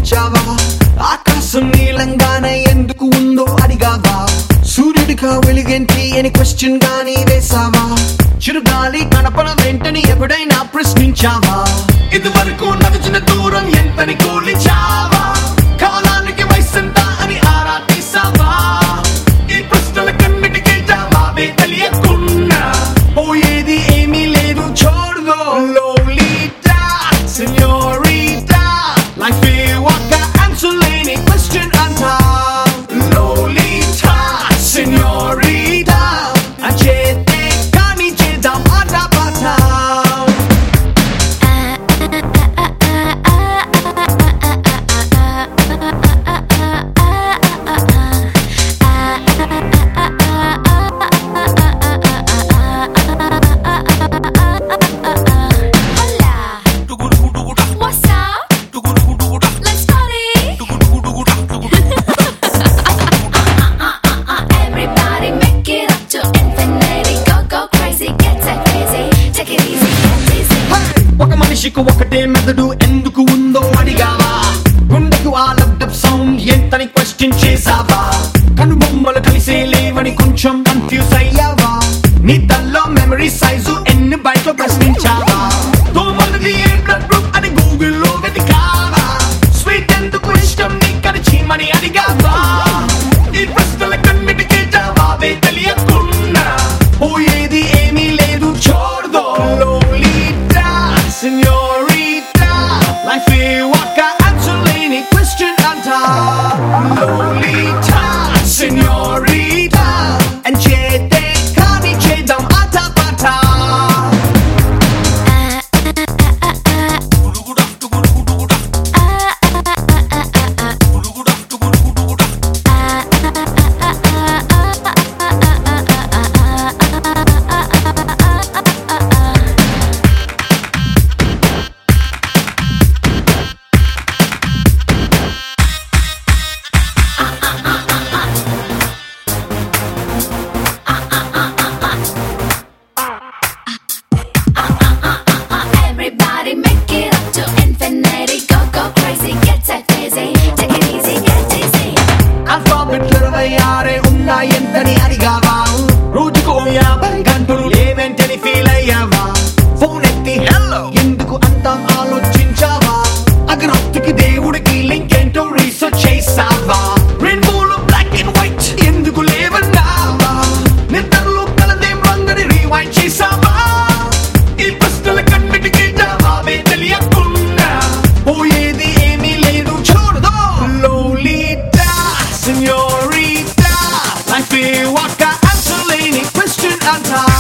ప్రశ్నించావా ఆకాశం నీలంగానే ఎందుకు ఉందో అడిగావా సూర్యుడిగా వెలుగేంటి అని క్వశ్చన్ గానీ వేసావా చిరుగాలి కనపన వెంటని ఎప్పుడైనా ప్రశ్నించావా ఇదివరకు నడిచిన దూరం ఎంతని కూలిచావా కాలానికి వయసెంత అని ఆరా తీసావా ఈ ప్రశ్నల కన్నిటికీ జవాబే తెలియకున్నా పోయేది ఏమీ లేదు చూడదో లోలీటా సెన్యోరిటా లైఫ్ ఏ ఒక్క ఆన్సర్ లేని క్వశ్చన్ అంటా లోలీటా సెన్యోరిటా అచేతే కానీ చేద్దాం ఆట పాట Hola, what's up? Let's party. Everybody make it up to infinity. Go, go crazy, get that crazy. Take it easy, get easy. ఒక మనిషికి ఒకటే మెదడు ఎందుకు ఉందో అడిగావా గుండెకు ఆ లబ్డబ్ సౌండ్ ఎంతని క్వశ్చన్ చేసావా కనుబొమ్మలు కలిసే లేవని కొంచెం కన్ఫ్యూజ్ అయ్యావా నీ తల్లో మెమరీ సైజు ఎన్ని బయట ప్రశ్నించావా తోమలది ఏ బ్లడ్ గ్రూప్ అని గూగుల్లో వెతికావా స్వీట్ ఎందుకు ఇష్టం నీకని చీమని అడిగావా ఈ ప్రశ్నల కన్నిటికీ జవాబే తెలియకున్నా పోయేది ఏమీ లేదు చూడదో లోలీటా సెన్యోరిటా లైఫ్ ఏ ఒక్క ఆన్సర్ లేని క్వశ్చన్ అంటా లోలీటా సెన్యోరిటా అని చేతే కానీ చేద్దాం ఆట పాట Everybody make it up to infinity. Go, go crazy, get that crazy. Take it easy, get easy. Alphabet ఇరవై ఆరే ఉన్నాయంతని అడిగావా రోజుకు ఓ యాభై గంటలు లేవెంటని ఫీల్ అయ్యావా ఫోన్ ఎత్తి హెల్లో ఎందుకు అంత ఆలోచించావా అగ్రొత్తికి దేవుడికి లింక్ ఏంటో రీసెర్చ్ చేసావా రెయిన్బోలో బ్లాక్ అండ్ వైట్ ఎందుకు లేవన్నావా నిద్రలో కలదేం రంగని రీవైండ్ చేసావా ఈ ప్రశ్నల కన్నిటికీ జవాబే తెలియకున్నా పోయేది ఏమీ లేదు చూడదో లోలీటా సెన్యోరిటా లైఫ్ ఏ ఒక్క ఆన్సర్ లేని క్వశ్చన్ అంటా